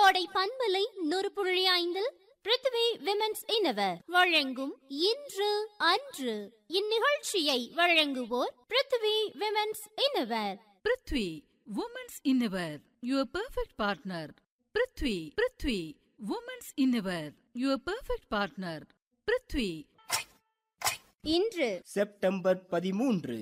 கோடை பண்பலை நூறு புள்ளி ஐந்தில் பிருத்திவி விமென்ஸ் இனவர் வழங்கும் இன்று அன்று இந்நிகழ்ச்சியை வழங்குவோர் Prithvi women's innerwear Prithvi women's innerwear your perfect partner Prithvi Prithvi women's innerwear your perfect partner Prithvi இன்று செப்டம்பர் பதிமூன்று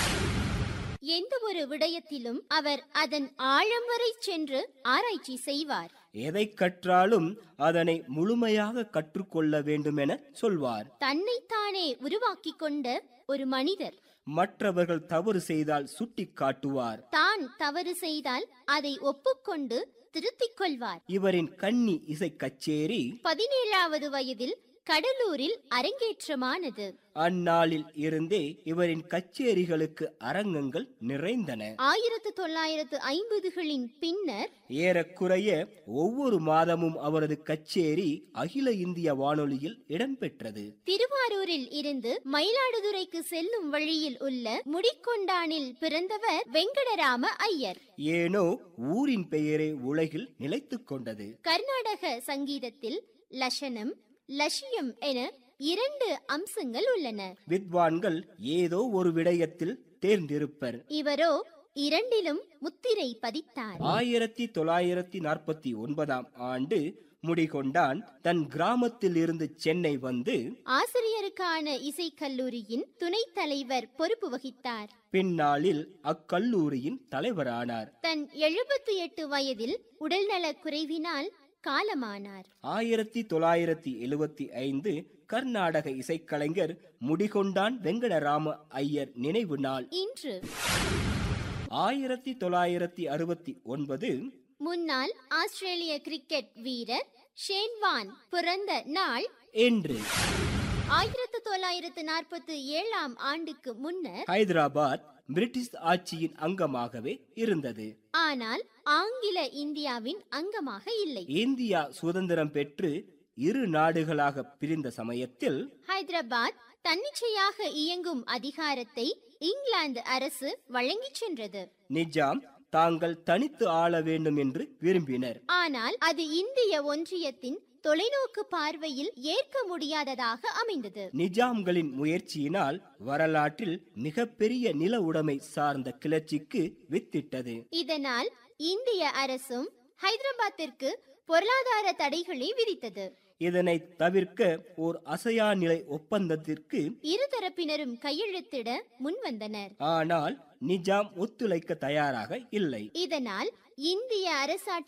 எந்த ஒரு விடயத்திலும் அவர் அதன் ஆழம் வரை சென்று ஆராய்ச்சி செய்வார் எதை கற்றாலும் அதனை முழுமையாக கற்றுக்கொள்ள வேண்டுமென சொல்வார் தன்னைத்தானே உருவாக்கிக் கொண்ட ஒரு மனிதர் மற்றவர்கள் தவறு செய்தால் சுட்டிக் காட்டுவார் தான் தவறு செய்தால் அதை ஒப்புக்கொண்டு திருத்திக் கொள்வார் இவரின் கன்னி இசை கச்சேரி பதினேழாவது வயதில் கடலூரில் அரங்கேற்றமானது அந்நாளில் இருந்தே இவரின் கச்சேரிகளுக்கு அரங்கங்கள் நிறைந்தன ஆயிரத்து தொள்ளாயிரத்து ஐம்பதுகளின் பின்னர் ஏறக்குறைய ஒவ்வொரு மாதமும் அவரது கச்சேரி அகில இந்திய வானொலியில் இடம்பெற்றது திருவாரூரில் இருந்து மயிலாடுதுறைக்கு செல்லும் வழியில் உள்ள முடிக்கொண்டானில் பிறந்தவர் வெங்கடராம ஐயர் ஏனோ ஊரின் பெயரே உலகில் நிலைத்துக் கொண்டது கர்நாடக சங்கீதத்தில் லஷனம் லட்சியம் என இரண்டு அம்சங்கள் உள்ளன வித்வான்கள் ஏதோ ஒரு விடயத்தில் தேர்ந்திருப்பர் இவரோ இரண்டிலும் முத்திரை பதித்தார் ஆயிரத்தி தொள்ளாயிரத்தி நாற்பத்தி ஒன்பதாம் ஆண்டு முடிகொண்டான் தன் கிராமத்தில் இருந்து சென்னை வந்து ஆசிரியருக்கான இசைக்கல்லூரியின் துணைத் தலைவர் பொறுப்பு வகித்தார் பின்னாளில் அக்கல்லூரியின் தலைவரானார் தன் எழுபத்தி எட்டு வயதில் உடல்நலக் குறைவினால் காலமானார் ஆயிரத்தி தொள்ளாயிரத்தி எழுவத்தி ஐந்து கர்நாடக இசைக்கலைஞர் முடிகொண்டான் வெங்கடராம ஐயர் நினைவு நாள் இன்று ஆயிரத்தி தொள்ளாயிரத்தி அறுபத்தி ஒன்பது முன்னாள் ஆஸ்திரேலிய கிரிக்கெட் வீரர் ஷேன்வான் பிறந்த நாள் என்று ஆயிரத்து தொள்ளாயிரத்து நாற்பத்தி ஏழாம் ஆண்டுக்கு முன்னர் ஹைதராபாத் பிரிட்டிஷ் ஆட்சியின் அங்கமாகவே இருந்தது ஆனால் ஆங்கில இந்தியாவின் அங்கமாக இல்லை இந்தியா சுதந்திரம் பெற்று இரு நாடுகளாக பிரிந்த சமயத்தில் ஹைதராபாத் தன்னிச்சையாக இயங்கும் அதிகாரத்தை இங்கிலாந்து அரசு வழங்கிச் சென்றது நிஜாம் தாங்கள் தனித்து ஆள வேண்டும் என்று விரும்பினர் ஆனால் அது இந்திய ஒன்றியத்தின் தொலைநோக்கு பார்வையில் ஏற்க முடியாததாக அமைந்தது நிஜாம்களின் முயற்சியினால் வரலாற்றில் மிகப்பெரிய நில உடைமை சார்ந்த கிளர்ச்சிக்கு வித்திட்டது இதனால் இந்திய அரசும் ஹைதராபாத்திற்கு பொருளாதார தடைகளை விதித்தது இதனை தவிர்க்க ஓர் அசையா நிலை ஒப்பந்தத்திற்கு இருதரப்பினரும் கையெழுத்திட முன்வந்தனர் ஆனால் நிஜாம் ஒத்துழைக்க தயாராக இல்லை இதனால் இந்திய அரசாட்சி